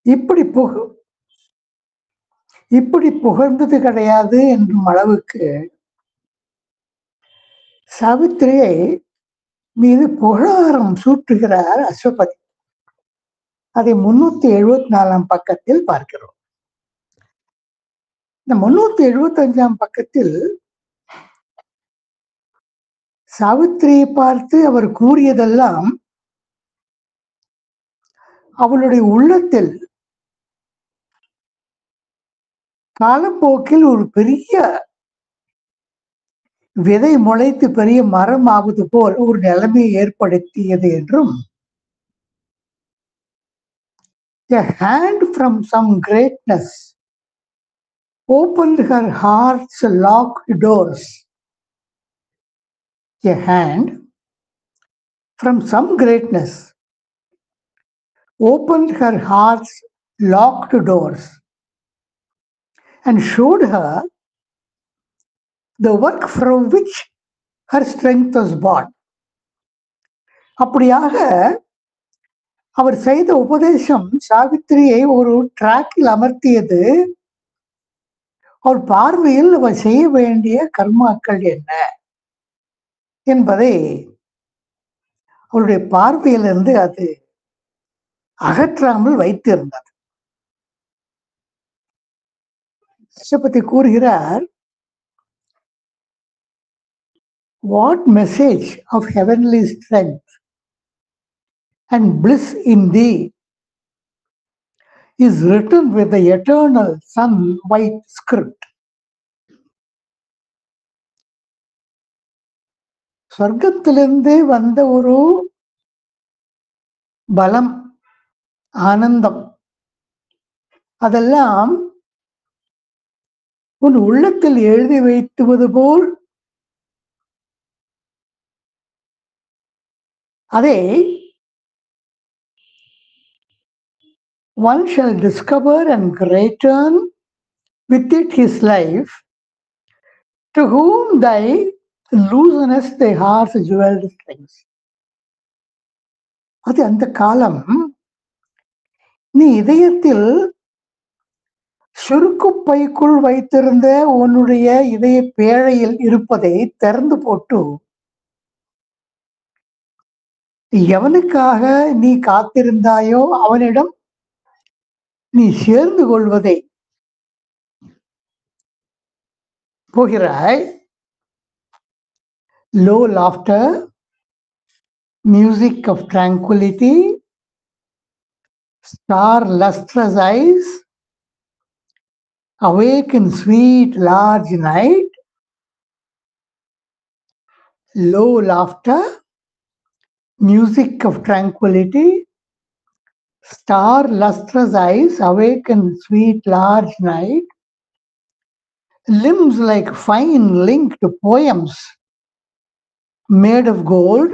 இப்படி புக இப்படி புகழ்ந்தது கிடையாது என்றும் அளவுக்கு சாவித்திரியை மீது புகழாரம் சூட்டுகிறார் அஸ்வபதி அதை முன்னூத்தி எழுபத்தி நாலாம் பக்கத்தில் பார்க்கிறோம் இந்த முன்னூத்தி எழுபத்தி அஞ்சாம் பக்கத்தில் சாவித்திரியை பார்த்து அவர் கூறியதெல்லாம் அவளுடைய உள்ளத்தில் காலப்போக்கில் ஒரு பெரிய விதை முளைத்து பெரிய மரம் ஆவது போல் ஒரு நிலைமையை ஏற்படுத்தியது என்றும் a hand from some greatness opened her heart's locked doors. A hand from some greatness opened her heart's locked doors and showed her the work from which her strength was bought. அப்படியாக அவர் செய்த உபதேசம் சாவித்திரியை ஒரு டிராக்கில் அமர்த்தியது அவர் பார்வையில் அவர் செய்ய வேண்டிய கர்மாக்கள் என்ன என்பதை அவருடைய பார்வையிலிருந்து அது அகற்றாமல் வைத்திருந்தது பத்தி கூறுகிறார் what message of heavenly strength and bliss in thee is written with the eternal sun white script. சொர்க்கத்திலிருந்து வந்த ஒரு பலம் ஆனந்தம் அதெல்லாம் உன் உள்ளத்தில் எழுதி வைத்துவது போல் அதை one shall discover and greaten with it his life, to whom thy loosenest thy heart's jeweled strings. அது அந்த காலம் நீ இதயத்தில் சுருக்கு பைக்குள் வைத்திருந்த உன்னுடைய இதய பேழையில் இருப்பதை திறந்து போட்டு எவனுக்காக நீ காத்திருந்தாயோ அவனிடம் நீ சேர்ந்து கொள்வதை போகிறாய் low laughter music of tranquillity star lustrous eyes awake in sweet large night low laughter music of tranquility star lustrous eyes awake in sweet large night, limbs like fine linked poems made of gold,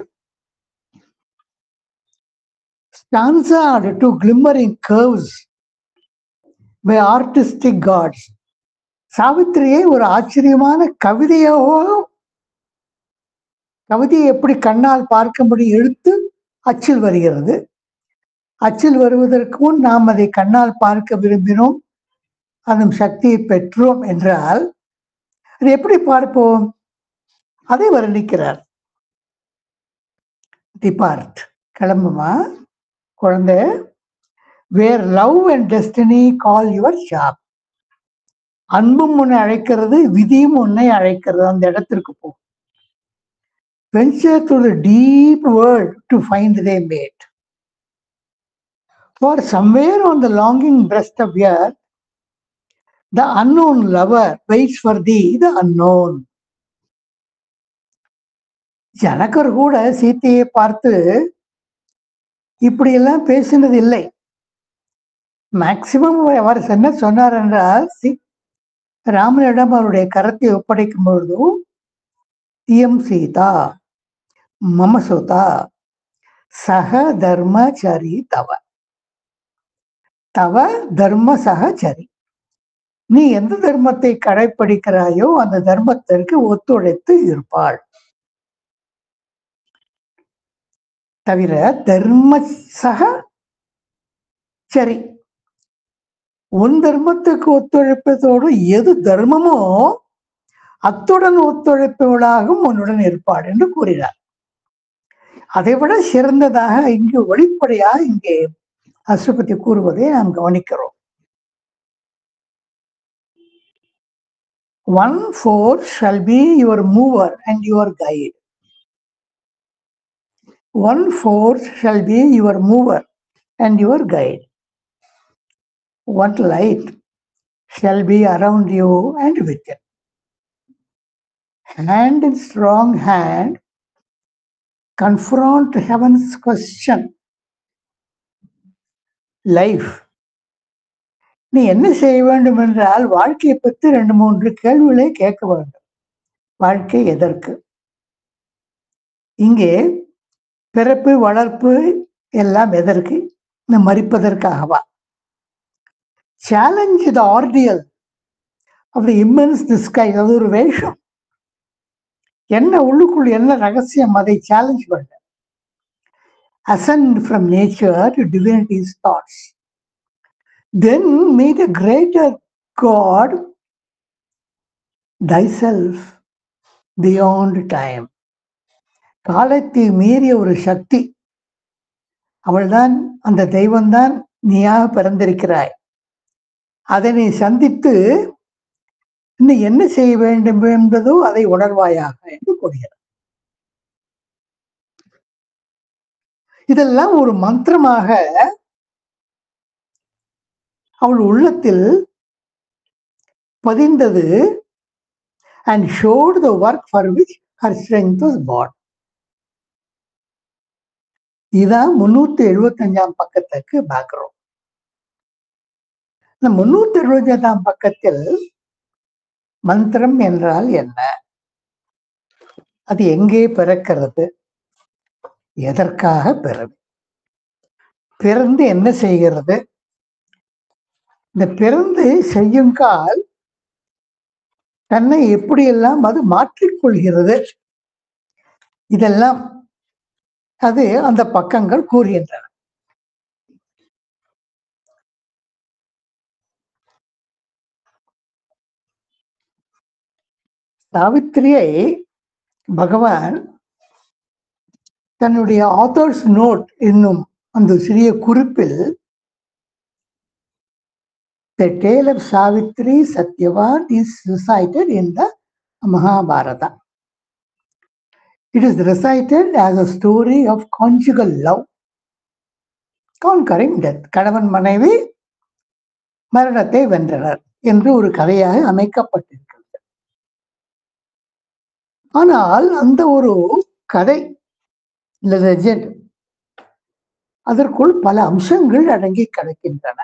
stanza'd to glimmering curves by artistic gods. சாவித்திரியை ஒரு ஆச்சரியமான கவிதையோ கவிதையை எப்படி கண்ணால் பார்க்கும்படி எழுத்து அச்சில் வருகிறது அச்சில் வருவதற்கு முன் நாம் அதை கண்ணால் பார்க்க விரும்பினோம் அதன் சக்தியை பெற்றோம் என்றால் அதை எப்படி பார்ப்போம் அதை வர்ணிக்கிறார் டிபார்ட் கிளம்புமா குழந்தை where love and destiny call your shop அன்பும் உன்னை அழைக்கிறது விதியும் உன்னை அழைக்கிறது அந்த இடத்திற்கு போ venture to the deep world to find thy mate For somewhere on the longing breast of earth, the unknown lover waits for thee, the unknown. ஜனகர் கூட சீத்தையை பார்த்து இப்படியெல்லாம் பேசினது இல்லை மேக்சிமம் அவர் என்ன சொன்னார் என்றால் சி- ராமனிடம் அவருடைய கரத்தை ஒப்படைக்கும் பொழுது இயம் சீதா மமசுதா சக தர்மச்சரி தவ தவ தர்ம சகச்சரி நீ எந்த தர்மத்தை கடைப்பிடிக்கிறாயோ அந்த தர்மத்திற்கு ஒத்துழைத்து இருப்பாள் தவிர தர்ம சக சரி உன் தர்மத்துக்கு ஒத்துழைப்பதோடு எது தர்மமோ அத்துடன் ஒத்துழைப்பவளாகவும் உன்னுடன் இருப்பாள் என்று கூறினார் அதைவிட சிறந்ததாக இங்கு வெளிப்படையாக இங்கே அசுபதி கூறுவதை நாம் கவனிக்கிறோம் one force shall be your mover and your guide one force shall be your mover and your guide one light shall be around you and with it. hand in strong hand, confront heaven's question. Life நீ என்ன செய்ய வேண்டும் என்றால் வாழ்க்கையை பற்றி ரெண்டு மூன்று கேள்விகளை கேட்க வேண்டும் வாழ்க்கை எதற்கு இங்கே பிறப்பு வளர்ப்பு எல்லாம் எதற்கு இந்த மறிப்பதற்காகவா challenge the ordeal of the immense the sky அது ஒரு வேஷம் என்ன உள்ளுக்குள் என்ன ரகசியம் அதை சேலஞ்ச் பண்ண ascend from nature to divinity's thoughts. Then meet a greater God, thyself, beyond time. காலத்தை மீறிய ஒரு சக்தி அவள்தான் அந்த தெய்வம்தான் நீயாக பிறந்திருக்கிறாய் அதை நீ சந்தித்து இன்னும் என்ன செய்ய வேண்டும் என்பதோ அதை உணர்வாயாக என்று கூறுகிறார் இதெல்லாம் ஒரு மந்திரமாக அவள் உள்ளத்தில் பதிந்தது and showed the work for which her strength was பாட் இதான் முன்னூத்தி எழுபத்தஞ்சாம் பக்கத்துக்கு பேக்ரவுண்ட் இந்த முன்னூத்தி எழுபத்தஞ்சாம் பக்கத்தில் மந்திரம் என்றால் என்ன அது எங்கே பிறக்கிறது எதற்காக பிறவி பிறந்து என்ன செய்கிறது இந்த பிறந்து செய்யும் கால் தன்னை எப்படியெல்லாம் அது மாற்றிக்கொள்கிறது இதெல்லாம் அது அந்த பக்கங்கள் கூறுகின்றன சாவித்திரியை பகவான் தன்னுடைய ஆத்தர்ஸ் நோட் என்னும் அந்த சிறிய குறிப்பில் The tale of Savitri Satyavan is recited in the Mahabharata. It is recited as a story of conjugal love, conquering death. கணவன் மனைவி மரணத்தை வென்றனர் என்று ஒரு கதையாக அமைக்கப்பட்டிருக்கிறது ஆனால் அந்த ஒரு கதை லெஜெண்ட் அதற்குள் பல அம்சங்கள் அடங்கி கிடக்கின்றன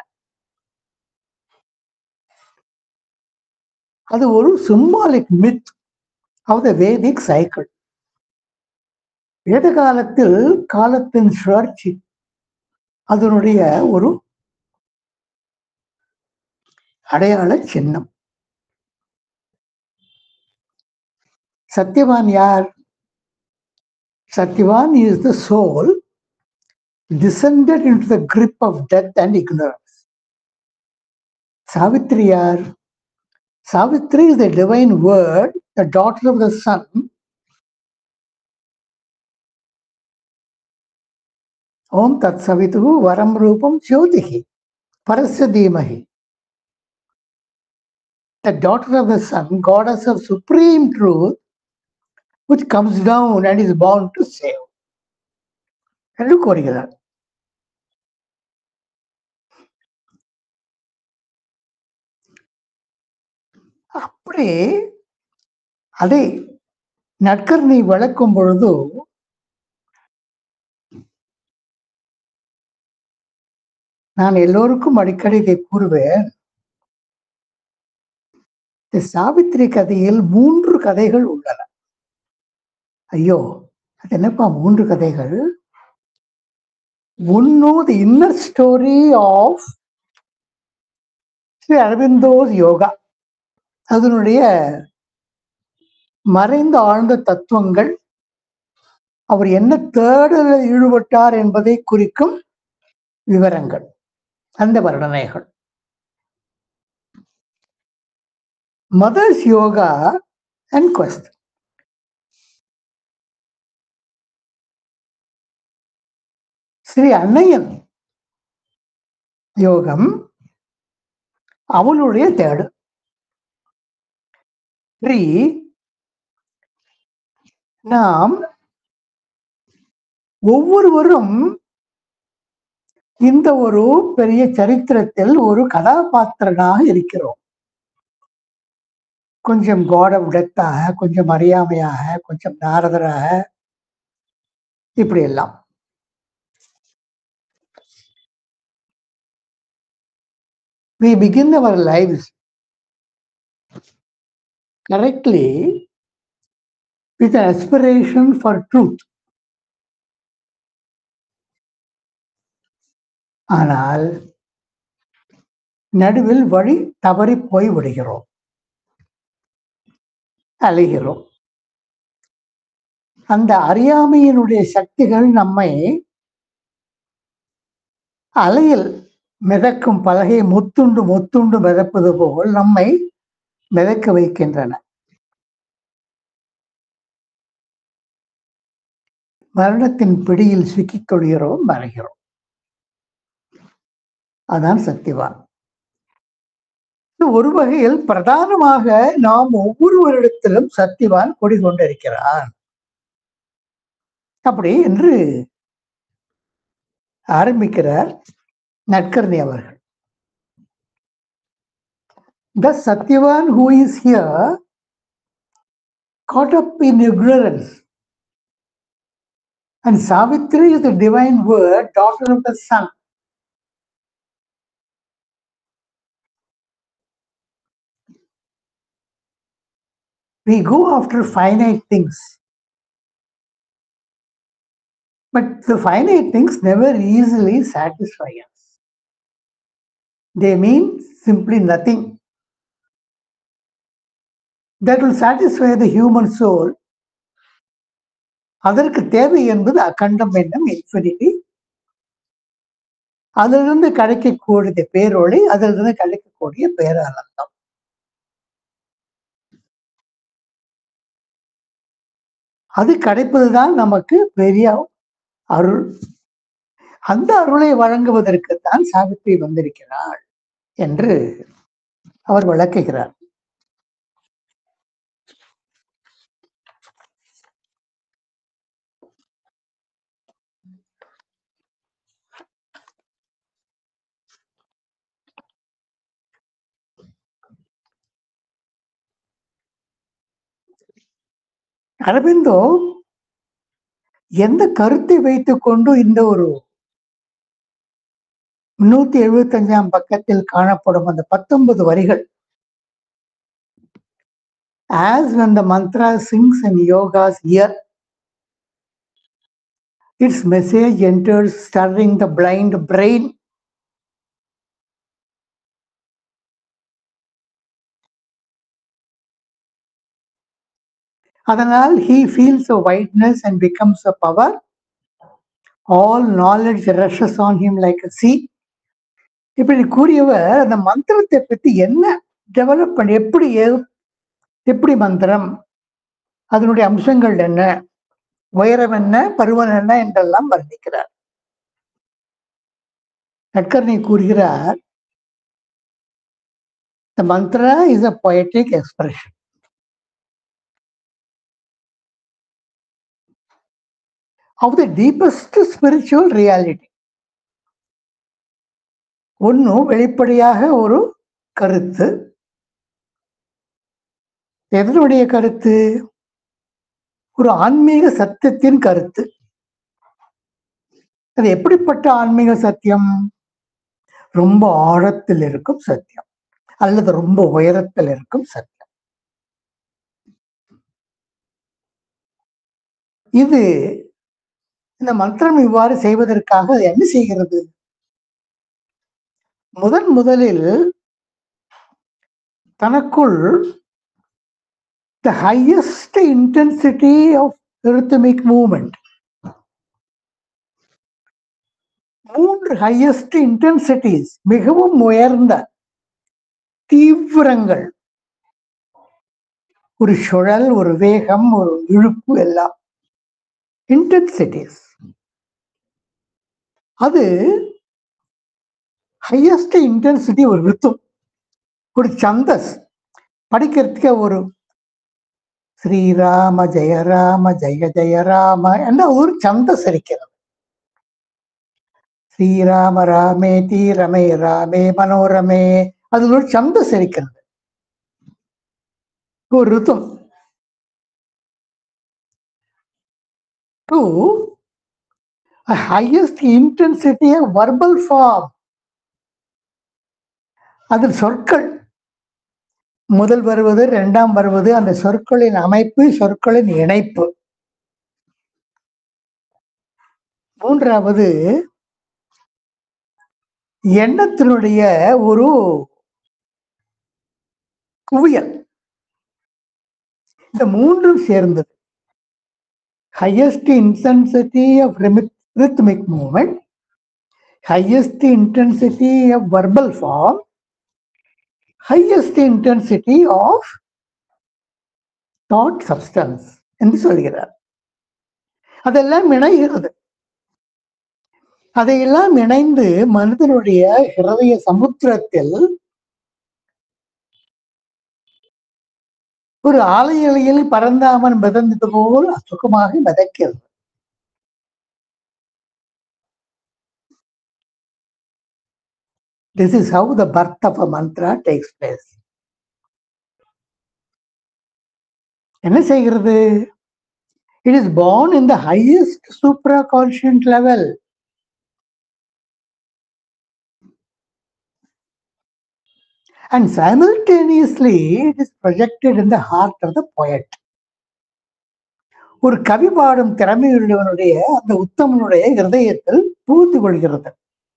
அது ஒரு symbolic myth of the Vedic cycle வேத காலத்தில் காலத்தின் சுழற்சி அதனுடைய ஒரு அடையாள சின்னம் சத்யவான் யார் Satyavan is the soul descended into the grip of death and ignorance. Savitri யார் Savitri is the divine word, the daughter of the sun. Om Tat Savitu Varam Rupam Jyotihi Parasya Dhimahi. The daughter of the sun, goddess of supreme truth, which comes down and is born to save. என்று கூறுகிறார் அப்படி அதை நட்கர்ணி விளக்கும் பொழுது நான் எல்லோருக்கும் அடிக்கடி இதை கூறுவேன் இந்த சாவித்திரி கதையில் மூன்று கதைகள் உள்ளன ஐயோ அது என்னப்பா மூன்று கதைகள் ஒன்னு the inner story of Sri Aurobindo's yoga அதனுடைய மறைந்த ஆழ்ந்த தத்துவங்கள் அவர் என்ன தேடலில் ஈடுபட்டார் என்பதை குறிக்கும் விவரங்கள் அந்த வர்ணனைகள் Mother's yoga and quest Sri அன்னையன் யோகம் அவளுடைய தேடு த்ரீ நாம் ஒவ்வொருவரும் இந்த ஒரு பெரிய சரித்திரத்தில் ஒரு கதாபாத்திரனாக இருக்கிறோம் கொஞ்சம் காட் ஆஃப் டெத்தாக கொஞ்சம் அறியாமையாக கொஞ்சம் நாரதராக இப்படி எல்லாம் we begin our lives correctly with an aspiration for truth. ஆனால் நடுவில் வழி தவறி போய் விடுகிறோம் அலைகிறோம் அந்த அறியாமையினுடைய சக்திகள் நம்மை அலையில் மிதக்கும் பலகை முத்துண்டு முத்துண்டு மிதப்பது போல் நம்மை மிதக்க வைக்கின்றன மரணத்தின் பிடியில் சிக்கிக் கொள்கிறோம் மறைகிறோம் அதான் சத்தியவான் இது ஒரு வகையில் பிரதானமாக நாம் ஒவ்வொருவரிடத்திலும் சத்தியவான் கொண்டிருக்கிறான் அப்படி என்று ஆரம்பிக்கிறார் நட்கர்ணி அவர்கள் The Satyavan who is here caught up in ignorance. And Savitri is the divine word, daughter of the sun. We go after finite things. But the finite things never easily satisfy us. They mean simply nothing. That will satisfy the human soul. அதற்கு தேவை என்பது அகண்டம் என்னும் infinity அதிலிருந்து கிடைக்கக்கூடிய பேரொளி அதிலிருந்து கிடைக்கக்கூடிய பேரானந்தம் அது கிடைப்பதுதான் நமக்கு பெரிய அருள் அந்த அருளை வழங்குவதற்குத்தான் சாவித்ரி வந்திருக்கிறாள் என்று அவர் விளக்குகிறார் அரவிந்தோ எந்த கருத்தை வைத்துக்கொண்டு இந்த ஒரு முன்னூத்தி எழுபத்தி அஞ்சாம் பக்கத்தில் காணப்படும் அந்த பத்தொன்பது வரிகள் as when the mantra sings in yoga's ear its message enters stirring the blind brain அதனால் he feels a wideness and becomes a power all knowledge rushes on him like a sea இப்படி கூறியவர் அந்த மந்திரத்தை பத்தி என்ன develop பண்ணி எப்படி எ- எப்படி மந்திரம் அதனுடைய அம்சங்கள் என்ன உயரம் என்ன பருவம் என்ன என்றெல்லாம் வர்ணிக்கிறார் நட்கர்ணி கூறுகிறார் the mantra is a poetic expression of the deepest spiritual reality ஒன்னு வெளிப்படையாக ஒரு கருத்து எதனுடைய கருத்து ஒரு ஆன்மீக சத்தியத்தின் கருத்து அது எப்படிப்பட்ட ஆன்மீக சத்தியம் ரொம்ப ஆழத்தில் இருக்கும் சத்தியம் அல்லது ரொம்ப உயரத்தில் இருக்கும் சத்தியம் இது இந்த மந்திரம் இவ்வாறு செய்வதற்காக அது என்ன செய்கிறது முதன் முதலில் தனக்குள் the highest intensity of rhythmic movement மூன்று ஹையஸ்ட் இன்டென்சிட்டிஸ் மிகவும் உயர்ந்த தீவிரங்கள் ஒரு சுழல் ஒரு வேகம் ஒரு இழுப்பு எல்லாம் இன்டென்சிட்டிஸ் அது ஹையஸ்ட் இன்டென்சிட்டி ஒரு ரித்தும் ஒரு சந்தஸ் படிக்கிறதுக்கு ஒரு ஸ்ரீராம ஜெய ராம ஜெய ஜெய ராம என்ற ஒரு சந்தஸ் இருக்கிறது ஸ்ரீராம ராமே தீரமே ராமே மனோரமே அது ஒரு சந்தஸ் இருக்கிறது ஒரு rhythm to highest intensity verbal form அதில் சொற்கள் முதல் வருவது இரண்டாம் வருவது அந்த சொற்களின் அமைப்பு சொற்களின் இணைப்பு மூன்றாவது எண்ணத்தினுடைய ஒரு குவியல் இந்த மூன்றும் சேர்ந்தது highest intensity of rhythmic movement highest intensity of verbal form highest intensity of thought substance என்று சொல்கிறார் அதெல்லாம் இணைகிறது அதையெல்லாம் இணைந்து மனிதனுடைய ஹிருதய சமுத்திரத்தில் ஒரு ஆலையிலையில் பரந்தாமன் மிதந்தது போல் சுகமாக மிதக்கிறது This is how the birth of a mantra takes place. என்ன செய்கிறது it is born in the highest supraconscient level and simultaneously it is projected in the heart of the poet ஒரு கவி பாடும் திறமையுள்ளவனுடைய அந்த உத்தமனுடைய இருதயத்தில் பூத்து கொள்கிறது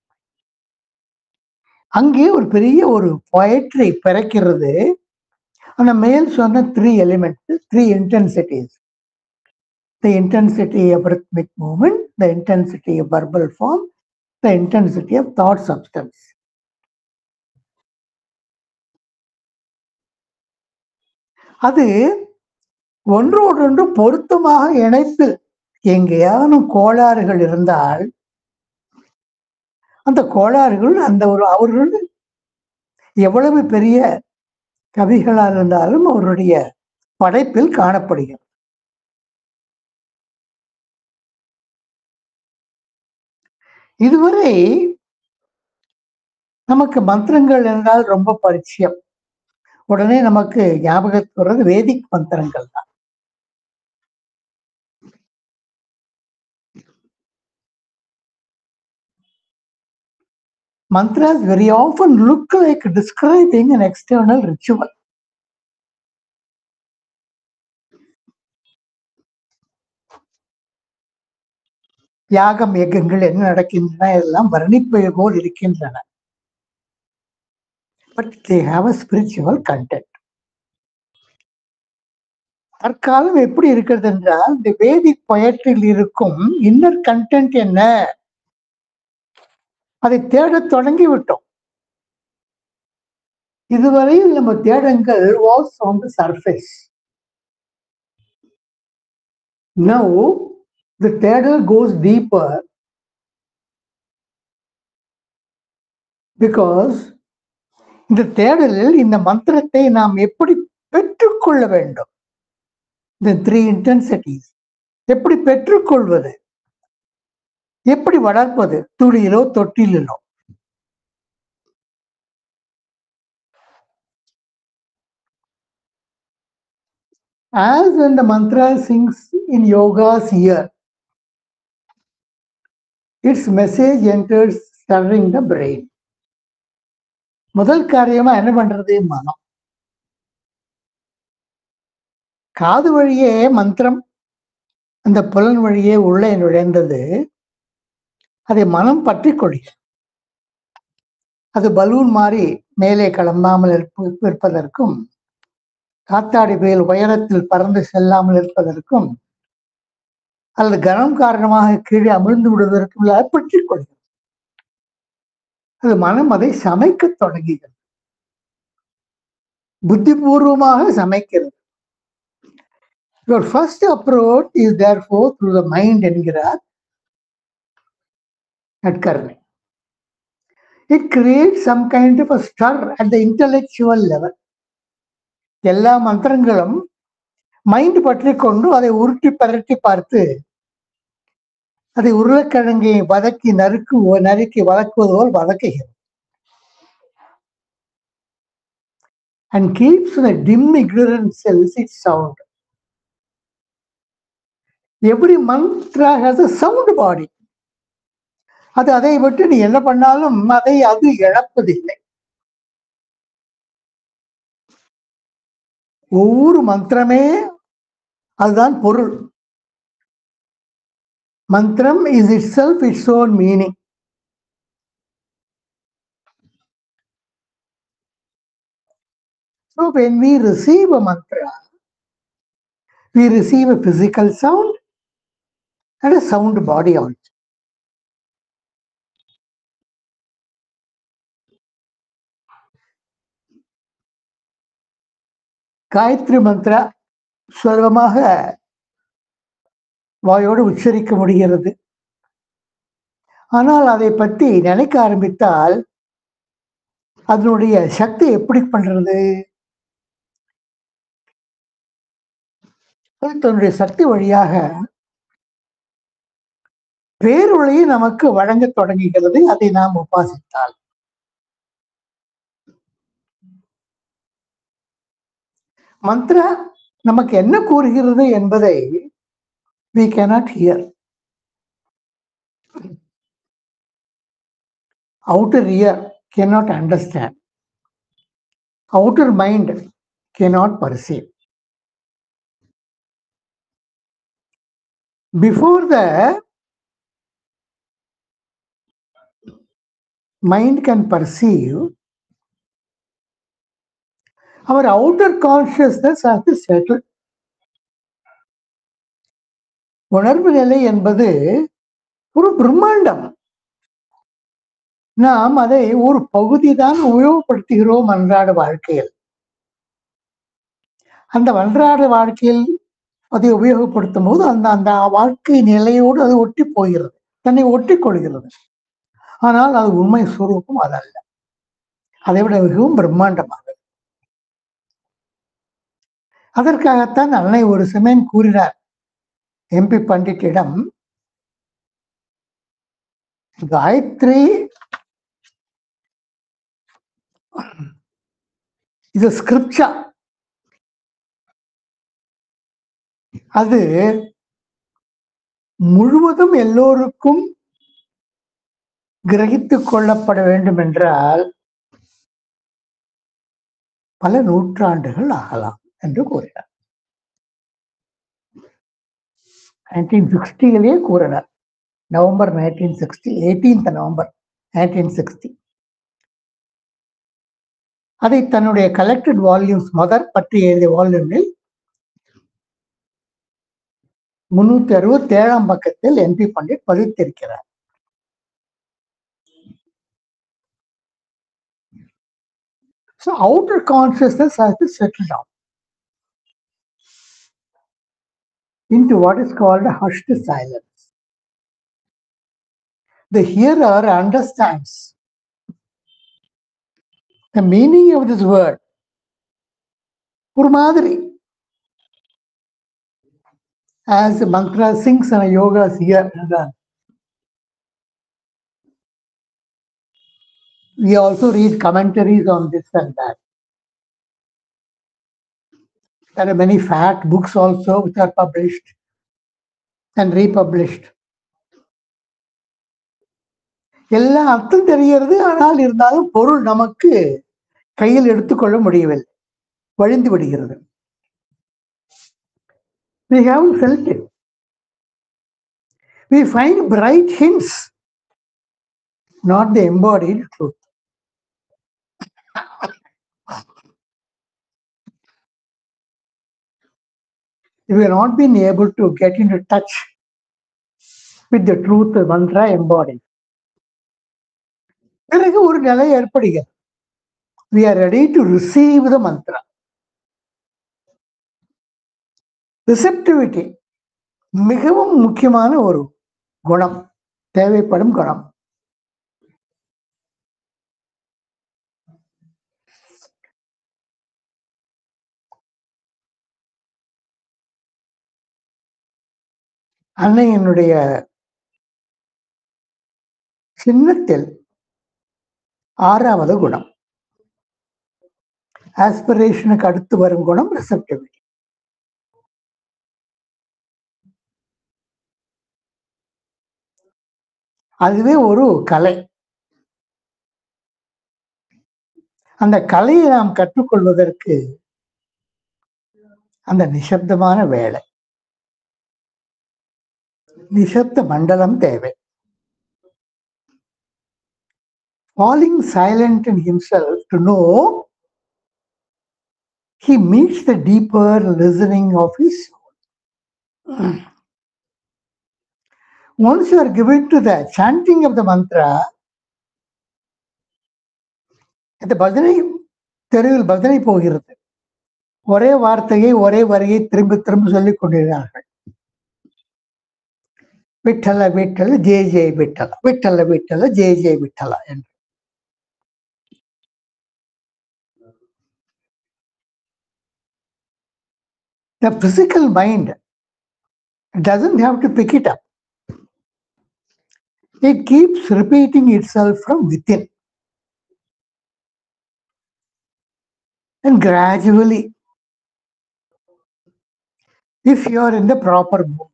அங்கே ஒரு பெரிய ஒரு பொயட்ரி பிறக்கிறது அந்த மேல் சொன்ன three element three intensities the intensity of rhythmic movement the intensity of verbal form the intensity of thought substance அது ஒன்றோடொன்று பொருத்தமாக இணைத்து எங்கேயானும் கோளாறுகள் இருந்தால் அந்த கோளாறுகள் அந்த ஒரு அவர்கள் எவ்வளவு பெரிய கவிகளாக இருந்தாலும் அவருடைய படைப்பில் காணப்படுகிறது இதுவரை நமக்கு மந்திரங்கள் என்றால் ரொம்ப பரிச்சயம் உடனே நமக்கு ஞாபகத்துக்கு வர்றது வேதிக் மந்திரங்கள் தான் Mantras very often look like describing an external ritual. யாகம் யகங்கள் என்ன நடக்கின்றன எல்லாம் வர்ணிப்பது போல் இருக்கின்றன but they have a spiritual content தற்காலம் எப்படி இருக்கிறது என்றால் இந்த வேதிக் பொயற்றில் இருக்கும் இன்னர் கண்டென்ட் என்ன அதை தேடத் தொடங்கி விட்டோம் இதுவரையில் நம்ம தேடங்கள் was on the surface now the தேடல் கோஸ் டீப்பர் பிகாஸ் இந்த தேடலில் இந்த மந்திரத்தை நாம் எப்படி பெற்றுக்கொள்ள வேண்டும் இந்த த்ரீ இன்டென்சிட்டிஸ் எப்படி பெற்றுக்கொள்வது எப்படி வளர்ப்பது துளியிலோ தொட்டிலிலோ As when the mantra sings in yoga's ear, its message enters stirring the brain. முதல் காரியமா என்ன பண்றது மனம் காது வழியே மந்திரம் அந்த புலன் வழியே உள்ளே நுழைந்தது அதை மனம் பற்றி கொள்கிறது அது பலூன் மாதிரி மேலே கிளம்பாமல் இருப்ப- இருப்பதற்கும் காத்தாடி புயல் உயரத்தில் பறந்து செல்லாமல் இருப்பதற்கும் அல்லது கனம் காரணமாக கீழே அமிழ்ந்து விடுவதற்கும் அதை பற்றி கொள்கிறது அது மனம் அதை சமைக்க தொடங்குகிறது புத்திபூர்வமாக சமைக்கிறது Your first approach is therefore through the mind என்கிறார் நட்கர்ணி It creates some kind of a stir at the intellectual level. எல்லா மந்திரங்களும் மைண்ட் பற்றி கொண்டு அதை உருட்டி பரட்டி பார்த்து அதை உருளைக்கிழங்கை வதக்கி நறுக்கு நறுக்கி வதக்குவது போல் வதக்குகிறது and keeps the dim ignorant cells its sound. Every mantra has a sound body. அது அதை விட்டு நீ என்ன பண்ணாலும் அதை அது இழப்பதில்லை ஒவ்வொரு மந்திரமே அதுதான் பொருள் மந்திரம் is itself its own meaning So when we receive a mantra, we receive a physical sound and a sound body also. Gayatri mantra சுலபமாக வாயோடு உச்சரிக்க முடிகிறது ஆனால் அதை பற்றி நினைக்க ஆரம்பித்தால் அதனுடைய சக்தி எப்படி பண்றது அது தன்னுடைய சக்தி வழியாக பேரொழியை நமக்கு வழங்க தொடங்குகிறது அதை நாம் உபாசித்தால் மந்த்ரா நமக்கு என்ன கூறுகிறது என்பதை we cannot hear outer ear cannot understand outer mind cannot perceive before the mind can perceive our outer consciousness has to settle உணர்வு நிலை என்பது ஒரு பிரம்மாண்டம் நாம் அதை ஒரு பகுதி தான் உபயோகப்படுத்துகிறோம் அன்றாட வாழ்க்கையில் அந்த அன்றாட வாழ்க்கையில் அதை உபயோகப்படுத்தும் போது அந்த அந்த வாழ்க்கை நிலையோடு அது ஒட்டி போகிறது தன்னை ஒட்டி கொள்கிறது ஆனால் அது உண்மை சுரூபம் அதல்ல அதை விட மிகவும் பிரம்மாண்டமானது அதற்காகத்தான் அன்னை ஒரு சமயம் கூறினார் எம்பி பண்டிட்டிடம் காயத்ரி இது ஸ்கிரிப்சா அது முழுவதும் எல்லோருக்கும் கிரகித்துக் கொள்ளப்பட வேண்டும் என்றால் பல நூற்றாண்டுகள் ஆகலாம் என்று கூறினார் நைன்டீன் சிக்ஸ்டியிலேயே கூறினார் November nineteen sixty eighteenth November nineteen sixty அதை தன்னுடைய கலெக்டட் வால்யூம்ஸ் மதர் பற்றி எழுதிய வால்யூமில் முன்னூத்தி அறுபத்தி ஏழாம் பக்கத்தில் என்பி பண்டிட் பதித்திருக்கிறார் So outer consciousness has to settle down into what is called a hushed silence. The hearer understands the meaning of this word. ஒரு மாதிரி as the mantra sings and yogas here and then. We also read commentaries on this and that. There are many fat books also which are published and republished. எல்லாம் அர்த்தம் தெரிகிறது ஆனால் இருந்தாலும் பொருள் நமக்கு கையில் எடுத்துக்கொள்ள முடியவில்லை வழிந்து விடுகிறது we haven't felt it we find bright hints not the embodied truth we have not been able to get into touch with the truth mantra embodied பிறகு ஒரு நிலை ஏற்படுகிறது we are ready to receive the mantra receptivity மிகவும் முக்கியமான ஒரு குணம் தேவைப்படும் குணம் அன்னையினுடைய சின்னத்தில் ஆறாவது குணம் ஆஸ்பிரேஷனுக்கு அடுத்து வரும் குணம் ரிசப்டிவிட்டி அதுவே ஒரு கலை அந்த கலையை நாம் கற்றுக்கொள்வதற்கு அந்த நிசப்தமான வேலை நிசப்த மண்டலம் தேவை falling silent in himself to know he meets the deeper listening of his soul. Once you are given to the chanting of the mantra, இந்த பஜனை தெருவில் பஜனை போகிறது ஒரே வார்த்தையை ஒரே வரியை திரும்ப திரும்ப சொல்லிக் கொண்டிருக்கிறார்கள் விட்டல விட்டல ஜே ஜே விட்டல விட்டல விட்டல ஜே ஜே விட்டல என்று The physical mind doesn't have to pick it up. It keeps repeating itself from within. And gradually, if you are in the proper mood,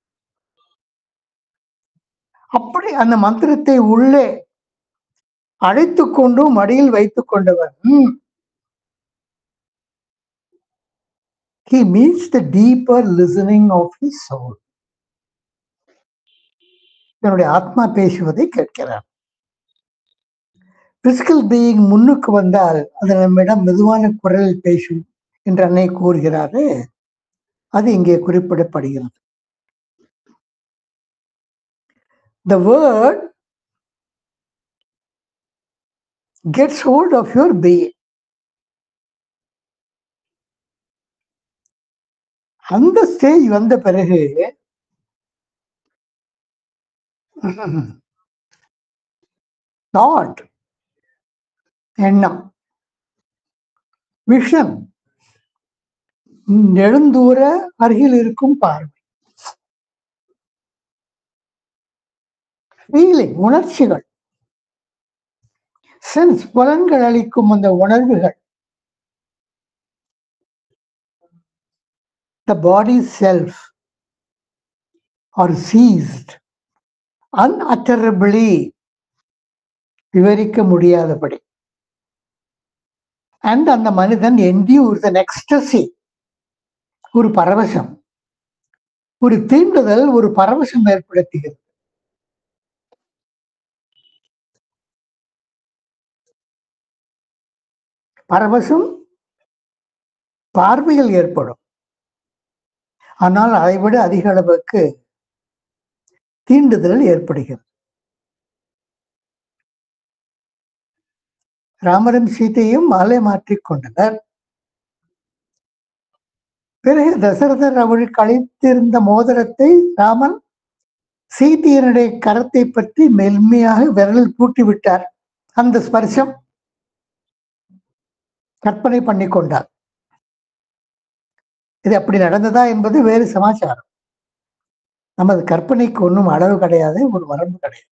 அப்படி அந்த மந்திரத்தை உள்ளே அழைத்துக் கொண்டு மடியில் வைத்துக் கொண்டவன் he meets the deeper listening of his soul. தன்னுடைய ஆத்மா பேசுவதை கேட்கிறார் பிசிக்கல் பீயிங் முன்னுக்கு வந்தால் அது நம்மிடம் மெதுவான குரலில் பேசும் என்று அன்னை கூறுகிறாரு அது இங்கே குறிப்பிடப்படுகிறது the word gets hold of your being. அந்த ஸ்டேஜ் வந்த பிறகு தாட் எண்ணம் விஷன் நெடுந்தூர அருகில் இருக்கும் பார்வை ஃபீலிங் உணர்ச்சிகள் சென்ஸ் புலன்கள் அளிக்கும் அந்த உணர்வுகள் the body self are seized unutterably விவரிக்க முடியாதபடி அண்ட் அந்த மனிதன் என்டியூர் த எக்ஸ்டசி ஒரு பரவசம் ஒரு தீண்டுதல் ஒரு பரவசம் ஏற்படுத்துகிறது பரவசம் பார்வையில் ஏற்படும் ஆனால் அதைவிட அதிக அளவுக்கு தீண்டுதல் ஏற்படுகிறது ராமரும் சீதையும் மாலை மாற்றிக் கொண்டனர் பிறகு தசரதர் அவளுக்கு அளித்திருந்த மோதிரத்தை ராமன் சீதையனுடைய கரத்தை பற்றி மென்மையாக விரலில் பூட்டி விட்டார் அந்த ஸ்பர்சம் கற்பனை பண்ணி கொண்டார் இது அப்படி நடந்ததா என்பது வேறு சமாச்சாரம் நமது கற்பனைக்கு ஒன்றும் அளவு கிடையாது ஒரு வரம்பு கிடையாது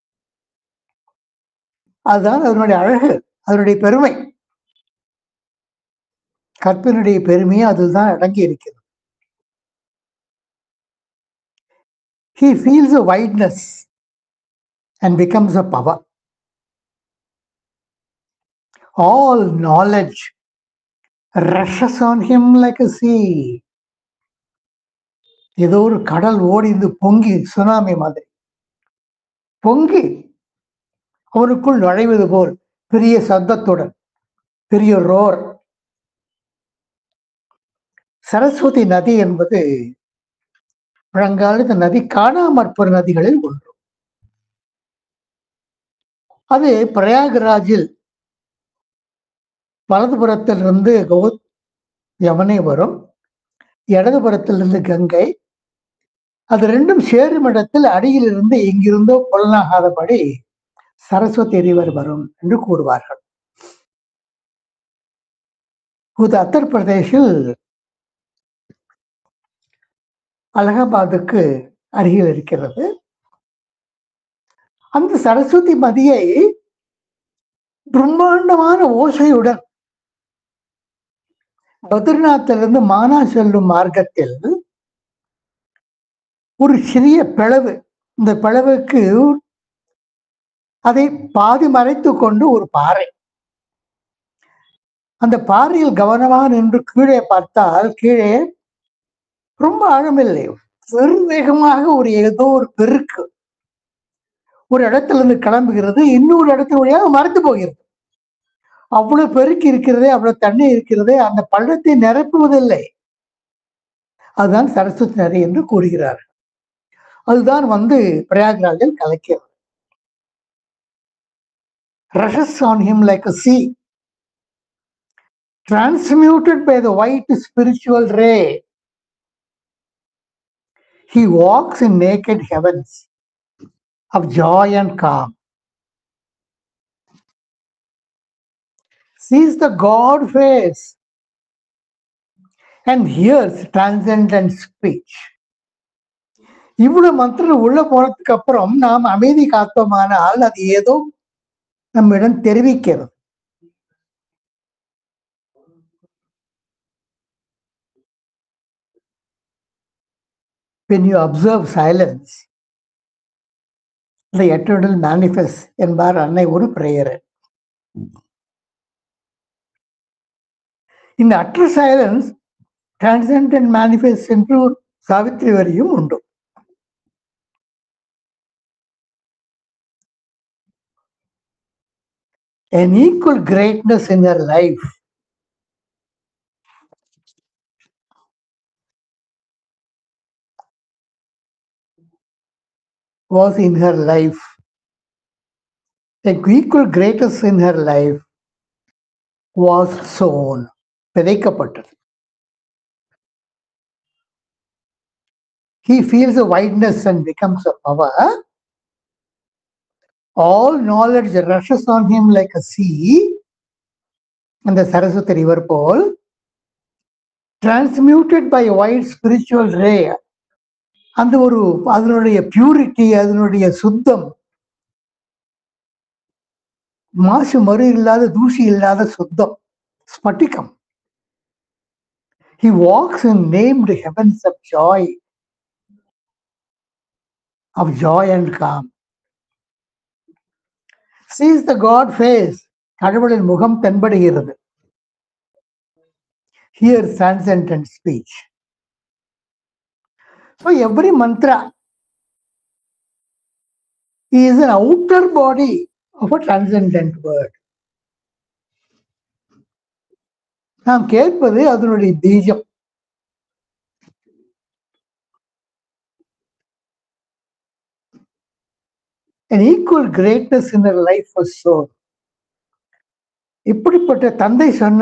அதுதான் அதனுடைய அழகு அதனுடைய பெருமை கற்பினுடைய பெருமையை அதுதான் அடங்கி இருக்கிறது he feels a wideness and becomes a power. All knowledge rushes on him like a sea. ஏதோ ஒரு கடல் ஓடிந்து பொங்கி சுனாமி மாதிரி பொங்கி அவனுக்குள் நுழைவது போல் பெரிய சத்தத்துடன் பெரிய ரோர் சரஸ்வதி நதி என்பது பழங்காலத்து நதி காணாமற்பர் நதிகளில் ஒன்று அது பிரயாகராஜில் வலதுபுறத்திலிருந்து கௌத் யமுனை வரும் இடதுபுறத்திலிருந்து கங்கை அது ரெண்டும் சேரும் இடத்தில் அடியிலிருந்து எங்கிருந்தோ புலனாகாதபடி சரஸ்வதி ரிவர் வரும் என்று கூறுவார்கள் இது உத்தரப்பிரதேசில் அலகாபாத்துக்கு அருகில் இருக்கிறது அந்த சரஸ்வதி நதியை பிரம்மாண்டமான ஓசையுடன் பத்ரிநாத்திலிருந்து மானா செல்லும் மார்க்கத்தில் ஒரு சிறிய பிளவு இந்த பிளவுக்கு அதை பாதி மறைத்து கொண்டு ஒரு பாறை அந்த பாறையில் கவனமாக நின்று கீழே பார்த்தால் கீழே ரொம்ப ஆழமில்லை வெறும் வேகமாக ஒரு ஏதோ ஒரு பெருக்கு ஒரு இடத்துல இருந்து கிளம்புகிறது இன்னொரு இடத்து வழியாக மறைத்து போகிறது அவ்வளவு பெருக்கு இருக்கிறதே அவ்வளவு தண்ணி இருக்கிறதே அந்த பள்ளத்தை நிரப்புவதில்லை அதுதான் சரஸ்வதி நதி என்று கூறுகிறார்கள் அதுதான் வந்து பிரயாக்ராஜில் கலக்கிறது rushes on him like a sea transmuted by the white spiritual ray he walks in naked heavens of joy and calm sees the god face and hears transcendent speech இவ்வளவு மந்திரம் உள்ள போனதுக்கு அப்புறம் நாம் அமைதி காத்தோமானால் அது ஏதோ நம்மிடம் தெரிவிக்கிறது when you observe silence the eternal manifests என்பார் அன்னை ஒரு பிரேயர் இந்த அற்ற சைலன்ஸ் டிரான்சென்டன்ட் மேனிஃபெஸ்ட் என்று ஒரு சாவித்திரி வரியும் உண்டு an equal greatness in her life was in her life. A equal greatness in her life was sown. விதைக்கப்பட்டது He feels a wideness and becomes a power. All knowledge rushes on him like a sea. And the Saraswati river pole, transmuted by a wide spiritual ray. அந்த ஒரு அதனுடைய purity அதனுடைய சுத்தம் மாசு மறு இல்லாத தூசி இல்லாத சுத்தம் ஸ்பட்டிகம் He walks in named heavens of joy, of joy and calm. Sees the God face, கடவுளின் முகம் தென்படுகிறது. Hears transcendent speech. So every mantra is an outer body of a transcendent word. நாம் கேட்பது அதனுடைய பீஜம் an equal greatness in her life was shown. இப்படிப்பட்ட தந்தை சொன்ன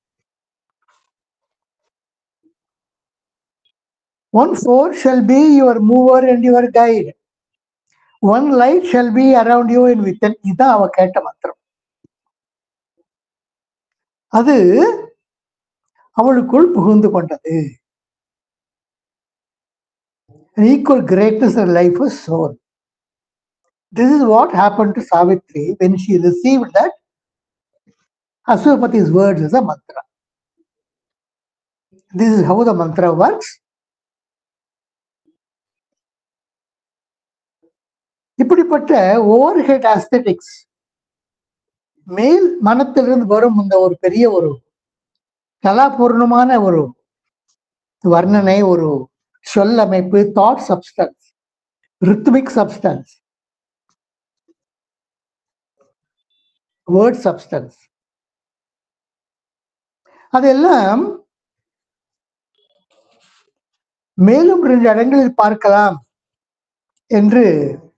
one force shall be your mover and your guide one light shall be around you in within இதுதான் அவ கேட்ட மந்திரம் அது அவளுக்குள் புகுந்து கொண்டது equal greatness life was sown. This is what happened to Savitri when she received that Aswapati's words as a mantra. This is how the mantra works. இப்படிப்பட்ட overhead aesthetics மேல் மனத்திலிருந்து வரும் இந்த ஒரு பெரிய ஒரு கலாபூர்ணமான ஒரு வர்ணனை ஒரு சொல்லமைப்பு thought substance rhythmic substance word substance அதெல்லாம் மேலும் ரெண்டு இடங்களில் பார்க்கலாம் என்று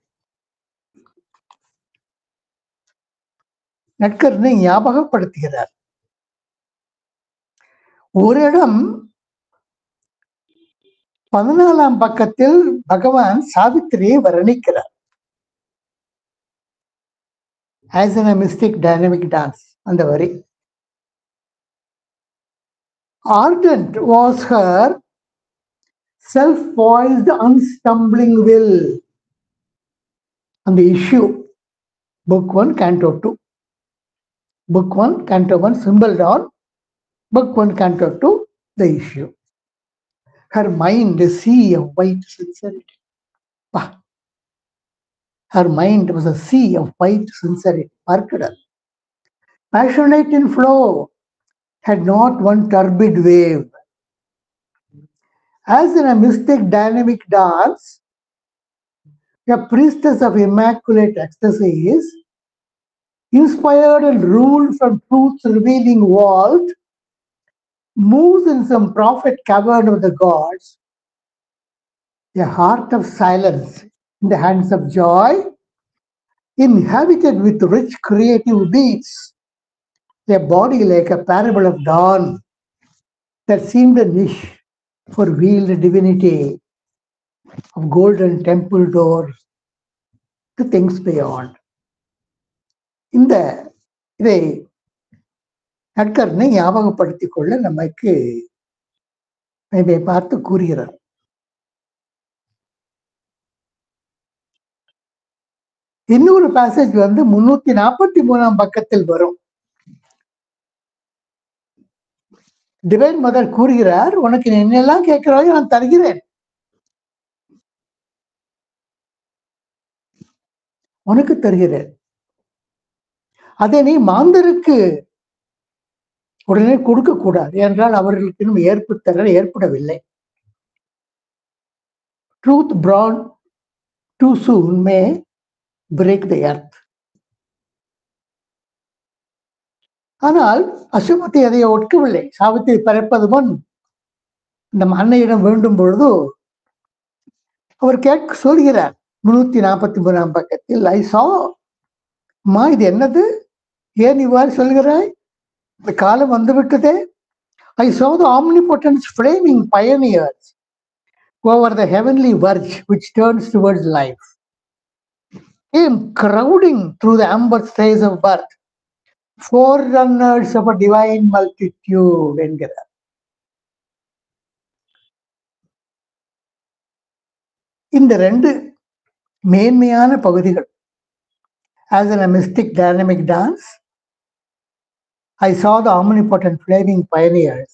நட்கர்னை ஞாபகப்படுத்துகிறார் ஒரு இடம் பதினாலாம் பக்கத்தில் பகவான் சாவித்திரியை வர்ணிக்கிறார் as an mystic dynamic dance அந்த வரி ardent was her self-poised unstumbling will அந்த issue book 1 canto 2 book 1 canto 1 symbol down book 1 canto 2 the issue her mind a sea of white sincerity Pah. her mind was a sea of white sincerity பார்க்கிறார் passionate in flow had not one turbid wave as in a mystic dynamic dance a priestess of immaculate ecstasies inspired and ruled from truth's revealing vault moves in some prophet cavern of the gods, a heart of silence in the hands of joy, inhabited with rich creative beats, a body like a parable of dawn that seemed a niche for veiled divinity of golden temple doors to things beyond. இந்த இதை நட்கர்னை ஞாபகப்படுத்திக் கொள்ள நமக்கு இதை பார்த்து கூறுகிறார் இன்னொரு passage வந்து முன்னூத்தி நாற்பத்தி மூணாம் பக்கத்தில் வரும் டிவைன் மதர் கூறுகிறார் உனக்கு நீ என்னெல்லாம் கேட்கிறாயோ நான் தருகிறேன் உனக்கு தருகிறேன் அதை நீ மாந்தருக்கு உடனே கொடுக்க கூடாது என்றால் அவர்களுக்கு இன்னும் ஏற்பு தர ஏற்படவில்லை truth born too soon may break the earth ஆனால் அசுமதி அதை ஒட்கவில்லை சாவித்திரி பிறப்பது முன் இந்த அன்னையிடம் வேண்டும் பொழுது அவர் கேட்க சொல்கிறார் முன்னூத்தி நாற்பத்தி மூணாம் பக்கத்தில் ஐ சா அம்மா இது என்னது ஏன் இவ்வாறு சொல்கிறாய் இந்த காலம் வந்துவிட்டதே ஐ saw the omnipotence flaming pioneers over the heavenly verge which turns towards life came crowding through the amber stays of birth forerunners of a divine multitude என்கிறார் இந்த ரெண்டு மேன்மையான பகுதிகள் as in a mystic dynamic dance I saw the omnipotent flaming pioneers.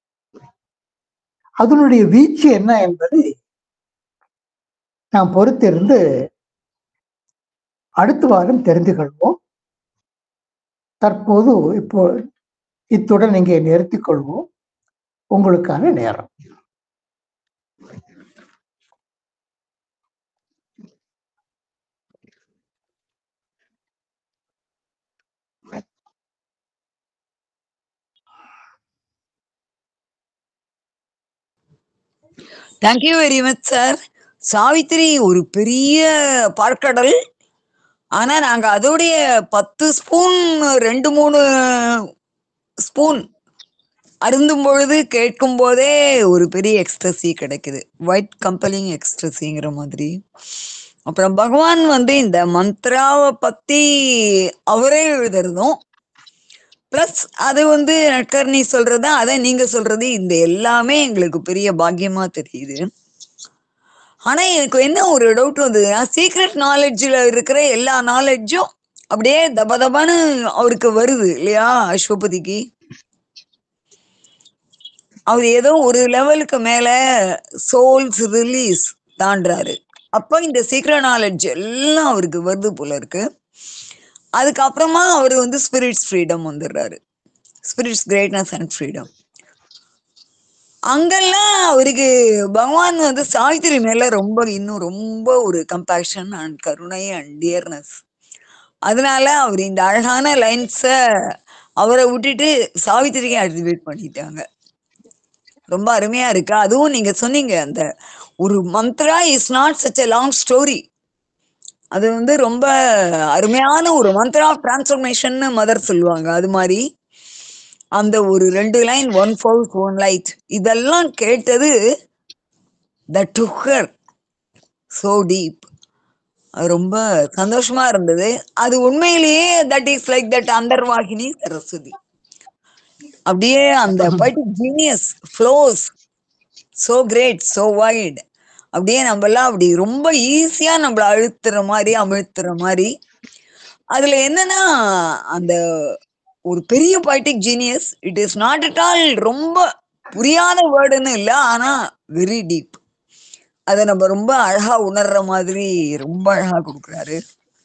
அதனுடைய வீச்சு என்ன என்பதை நாம் பொறுத்திருந்து அடுத்த வாரம் தெரிந்து கொள்வோம் தற்போது இப்போ இத்துடன் இங்கே நிறுத்திக் கொள்வோம் உங்களுக்கான நேரம் thank you very much sir Savitri ஒரு பெரிய பார்க்கடல் ஆனா நாங்க அதோடைய பத்து ஸ்பூன் ரெண்டு மூணு ஸ்பூன் அருந்தும் பொழுது கேட்கும் போதே ஒரு பெரிய எக்ஸ்ட்ரஸி கிடைக்குது ஒயிட் கம்பெலிங் எக்ஸ்ட்ரஸிங்கிற மாதிரி அப்புறம் பகவான் வந்து இந்த மந்த்ராவை பத்தி அவரே எழுதுறதும் பிளஸ் அது வந்து நட்கர்ணி சொல்றது அதை நீங்க சொல்றது இந்த எல்லாமே எங்களுக்கு பெரிய பாக்கியமா தெரியுது ஆனா எனக்கு என்ன ஒரு டவுட் வந்ததுன்னா சீக்ரெட் நாலேஜ்ல இருக்கிற எல்லா நாலேஜும் அப்படியே தப தபான்னு அவருக்கு வருது இல்லையா அஸ்வபதிக்கு அவர் ஏதோ ஒரு லெவலுக்கு மேல சோல்ஸ் ரிலீஸ் தாண்டுறாரு அப்போ இந்த சீக்ரெட் நாலேஜ் எல்லாம் அவருக்கு வருது போல இருக்கு அதுக்கப்புறமா அவர் வந்து ஸ்பிரிட்ஸ் ஃப்ரீடம் வந்துடுறாரு ஸ்பிரிட்ஸ் கிரேட்னஸ் அண்ட் ஃப்ரீடம் அங்கெல்லாம் அவருக்கு பகவான் வந்து சாவித்திரி மேல ரொம்ப இன்னும் ரொம்ப ஒரு கம்பேஷன் அண்ட் கருணை அண்ட் டியர்னஸ் அதனால அவர் இந்த அழகான லைன்ஸ அவரை விட்டுட்டு சாவித்திரிக்கு அட்ரிபியூட் பண்ணிட்டாங்க ரொம்ப அருமையா இருக்கு அதுவும் நீங்க சொன்னீங்க அந்த ஒரு mantra is not such a long story அது வந்து ரொம்ப அருமையான ஒரு மந்த்ரா ஆஃப் டிரான்ஸ்ஃபர்மேஷன் மதர் சொல்லுவாங்க அது மாதிரி அந்த ஒரு ரெண்டு line one force one light இதெல்லாம் கேட்டது தட் டுக்கர் சோ டீப் ரொம்ப சந்தோஷமா இருந்தது அது உண்மையிலேயே தட் இஸ் லைக் தட் அந்தர்வாகினி சரஸ்வதி அப்படியே அந்த poetic genius flows so great so wide அப்படியே நம்ம எல்லாம் அப்படி ரொம்ப ஈஸியா நம்மள அழுத்துற மாதிரி அமிழ்த்துற மாதிரி அதுல என்னன்னா அந்த ஒரு பெரிய poetic genius it is not at all ரொம்ப புரியாத வேர்டுன்னு இல்லை ஆனா வெரி டீப் அதை நம்ம ரொம்ப அழகா உணர்ற மாதிரி ரொம்ப அழகா கொடுக்குறாரு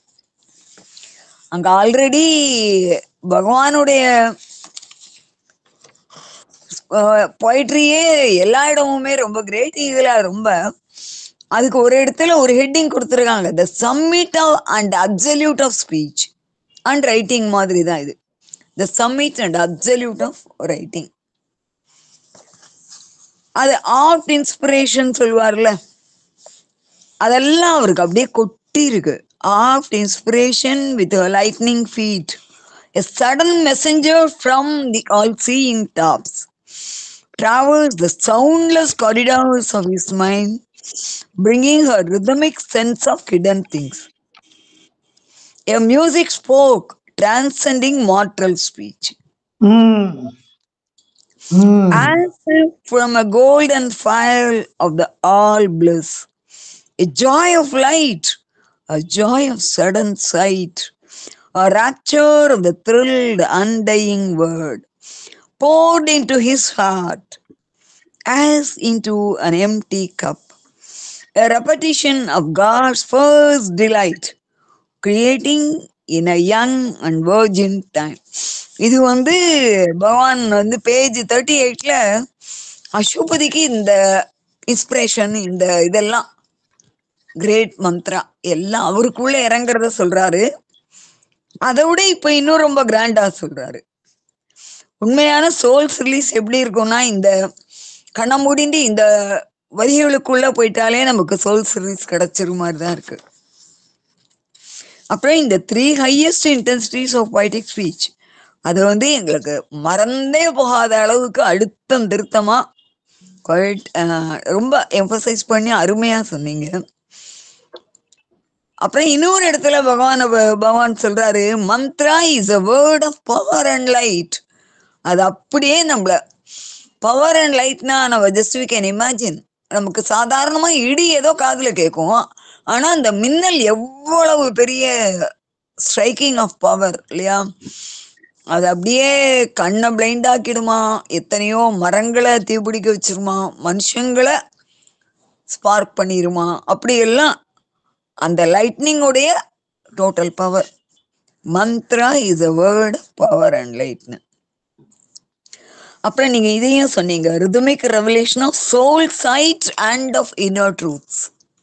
அங்க ஆல்ரெடி பகவானுடைய பொயிட்ரியே எல்லா இடமுமே ரொம்ப கிரேட் இதுல ரொம்ப அதுக்கு ஒரு இடத்துல ஒரு ஹெட்டிங் கொடுத்துருக்காங்க the summit of and absolute of speech and writing மாதிரி தான் இது the summit and absolute of writing அது ஆர்ட் இன்ஸ்பிரேஷன் சொல்லுவார்ல அதெல்லாம் அவருக்கு அப்படியே கொட்டி இருக்கு art inspiration with lightning feet a sudden messenger from the all seeing tops travels the soundless corridors of his mind, bringing her rhythmic sense of hidden things. A music spoke, transcending mortal speech. ம். ம். As if from a golden fire of the all bliss, a joy of light, a joy of sudden sight, a rapture of the thrilled, undying word, poured into his heart as into an empty cup, a repetition of God's first delight, creating in a young and virgin time. இது வந்து பகவான் வந்து page thirty எயிட்ல அசுபதிக்கு இந்த inspiration இந்த இதெல்லாம் great Mantra எல்லாம் அவருக்குள்ள இறங்குறத சொல்றாரு அதை விட இப்ப இன்னும் ரொம்ப கிராண்டா சொல்றாரு உண்மையான சோல்ஸ் ரிலீஸ் எப்படி இருக்கும்னா இந்த கண்ணை மூடிண்டு இந்த வரிகளுக்குள்ள போயிட்டாலே நமக்கு சோல்ஸ் ரிலீஸ் கிடைச்சிரு மாதிரி தான் இருக்கு அப்புறம் இந்த three highest intensities of poetic speech அது வந்து எங்களுக்கு மறந்தே போகாத அளவுக்கு அழுத்தம் திருத்தமா quite, அஹ், ரொம்ப எம்பசைஸ் பண்ணி அருமையா சொன்னீங்க அப்புறம் இன்னொரு இடத்துல பகவான் ப- பகவான் சொல்றாரு mantra is a word of power and light அது அப்படியே நம்மள பவர் அண்ட் லைட்னா நம்ம ஜஸ்ட் வி கேன் இமேஜின் நமக்கு சாதாரணமா இடி ஏதோ காதுல கேட்கும் ஆனா அந்த மின்னல் எவ்வளவு பெரிய ஸ்ட்ரைக்கிங் ஆஃப் பவர் இல்லையா அது அப்படியே கண்ணை பிளைண்ட் ஆக்கிடுமா எத்தனையோ மரங்களை தீப்பிடிக்க வச்சிருமா மனுஷங்களை ஸ்பார்க் பண்ணிருமா அப்படி எல்லாம் அந்த லைட்னிங்கோடைய total power mantra is a word power and லைட்னு அப்புறம் நீங்க இதையும் சொன்னீங்க rhythmic revelation of soul sight and of inner truths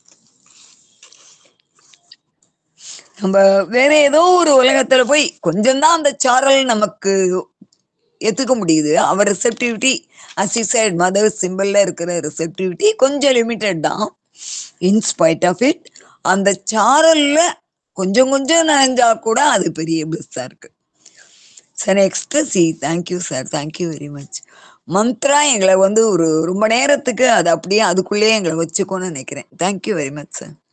நம்ம வேற ஏதோ ஒரு உலகத்துல போய் கொஞ்சம் தான் அந்த சாரல் நமக்கு ஏத்துக்க முடியுது அவர் ரிசெப்டிவிட்டி அசிசைட் மதர் சிம்பிள்ல இருக்கிற ரிசெப்டிவிட்டி கொஞ்சம் லிமிட்டட் தான் இன்ஸ்பைட் ஆஃப் இட் அந்த சாரல்ல கொஞ்சம் கொஞ்சம் நனைஞ்சா கூட அது பெரிய பிளஸ்ஸா இருக்கு sir ecstasy thank you sir thank you very much mantra எங்களை வந்து ஒரு ரொம்ப நேரத்துக்கு அது அப்படியே அதுக்குள்ளேயே எங்களை வச்சுக்கோன்னு நினைக்கிறேன் தேங்க்யூ வெரி மச் சார்